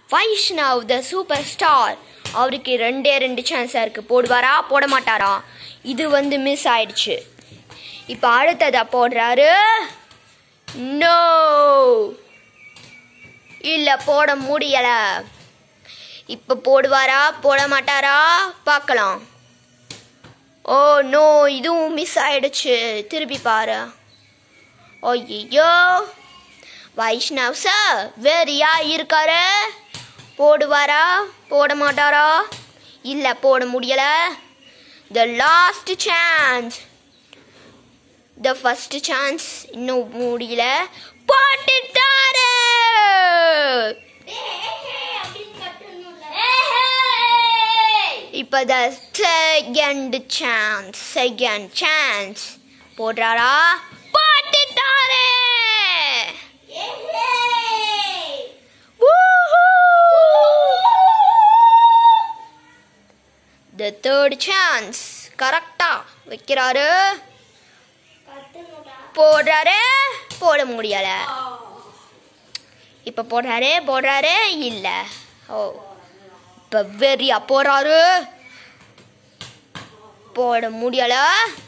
வைஷ்ணவ் த super star அவருக்கு ரெண்டே ரெண்டு சான்ஸாக இருக்குது போடுவாரா போட மாட்டாரா இது வந்து மிஸ் ஆயிடுச்சு இப்போ அடுத்ததா போடுறாரு நோ இல்லை போட முடியல இப்போ போடுவாரா போட மாட்டாரா பார்க்கலாம் ஓ நோ இதுவும் மிஸ் ஆயிடுச்சு திருப்பி பாரு ஐயோ வைஷ்ணவ் சார் வெறியா இருக்காரு போடுவாரா போட மாட்டாரா இல்லை போட முடியல the last chance the first chance இன்னும் முடியல போட்டுட்டாரு இப்போ the second chance second chance போடுறாரா போட்டுட்டாரு த தேர்ட் சான்ஸ் கரெக்டா வைக்கிறாரு போடுறாரு போட முடியல இப்ப போடுறாரு போடுறாரு இல்ல ஓ இப்ப வெறியா போறாரு போட முடியல